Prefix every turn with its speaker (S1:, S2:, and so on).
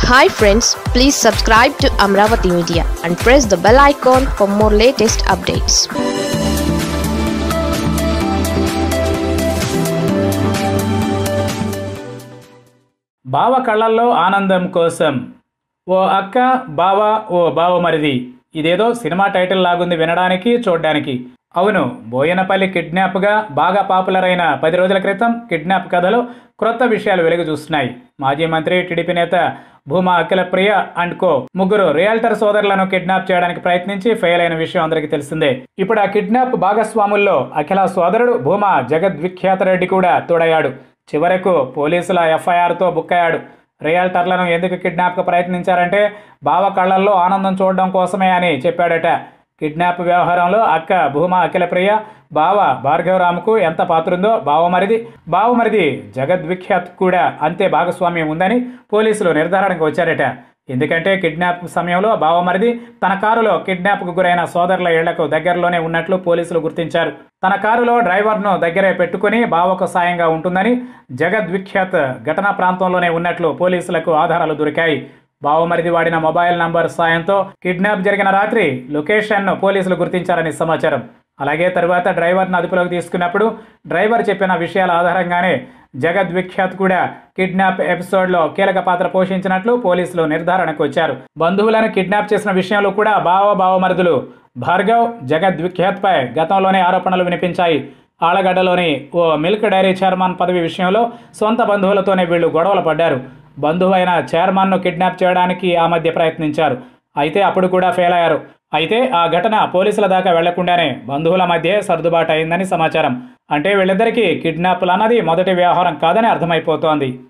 S1: hi friends please subscribe to Amaravati media and press the bell icon for more latest updates
S2: బావ కళ్ళల్లో ఆనందం కోసం ఓ అక్క బావ ఓ బావమరిది ఇదేదో సినిమా టైటిల్ లాగుంది వినడానికి చూడ్డానికి అవును బోయనపల్లి కిడ్నాప్గా బాగా పాపులర్ అయిన పది రోజుల క్రితం కిడ్నాప్ కథలో క్రొత్త విషయాలు వెలుగు చూస్తున్నాయి మాజీ మంత్రి టీడీపీ నేత భూమా అఖిలప్రియ అండ్ కో ముగ్గురు రియల్టర్ సోదరులను కిడ్నాప్ చేయడానికి ప్రయత్నించి ఫెయిల్ అయిన విషయం అందరికీ తెలిసిందే ఇప్పుడు ఆ కిడ్నాప్ భాగస్వాముల్లో అఖిల సోదరుడు భూమా జగద్విఖ్యాత రెడ్డి కూడా తోడయ్యాడు చివరకు పోలీసుల ఎఫ్ఐఆర్తో బుక్కయ్యాడు రియల్టర్లను ఎందుకు కిడ్నాప్కు ప్రయత్నించారంటే బావ కళ్ళల్లో ఆనందం చూడడం కోసమే అని చెప్పాడట కిడ్నాప్ వ్యవహారంలో అక్క భూమా అఖిలప్రియ బావ భార్గవరాముకు ఎంత పాత్రుందో బావమరిది బావమరిది జగద్విఖ్యాత్ కూడా అంతే భాగస్వామ్యం ఉందని పోలీసులు నిర్ధారణకు వచ్చారట ఎందుకంటే కిడ్నాప్ సమయంలో బావమరిది తన కారులో కిడ్నాప్కు గురైన సోదరుల ఇళ్లకు దగ్గరలోనే ఉన్నట్లు పోలీసులు గుర్తించారు తన కారులో డ్రైవర్ను దగ్గరే పెట్టుకుని బావకు సాయంగా ఉంటుందని జగద్విఖ్యాత్ ఘటనా ప్రాంతంలోనే ఉన్నట్లు పోలీసులకు ఆధారాలు దొరికాయి బావమరిది వాడిన మొబైల్ నంబర్ సాయంతో కిడ్నాప్ జరిగిన రాత్రి లొకేషన్ను పోలీసులు గుర్తించారని సమాచారం అలాగే తరువాత డ్రైవర్ను అదుపులోకి తీసుకున్నప్పుడు డ్రైవర్ చెప్పిన విషయాల ఆధారంగానే జగద్విఖ్యాత్ కూడా కిడ్నాప్ ఎపిసోడ్లో కీలక పాత్ర పోషించినట్లు పోలీసులు నిర్ధారణకు వచ్చారు బంధువులను కిడ్నాప్ చేసిన విషయంలో కూడా బావ బావమరుదులు భార్గవ్ జగద్విఖ్యాత్పై గతంలోనే ఆరోపణలు వినిపించాయి ఆలగడ్డలోని ఓ మిల్క్ డైరీ చైర్మన్ పదవి విషయంలో సొంత బంధువులతోనే వీళ్ళు గొడవలు పడ్డారు బంధువు అయిన చైర్మన్ను కిడ్నాప్ చేయడానికి ఆ మధ్య ప్రయత్నించారు అయితే అప్పుడు కూడా ఫెయిల్ అయ్యారు అయితే ఆ ఘటన పోలీసుల దాకా వెళ్లకుండానే బంధువుల మధ్య సర్దుబాటు అయిందని సమాచారం అంటే వీళ్ళిద్దరికీ కిడ్నాప్లు అన్నది మొదటి వ్యవహారం కాదని అర్థమైపోతోంది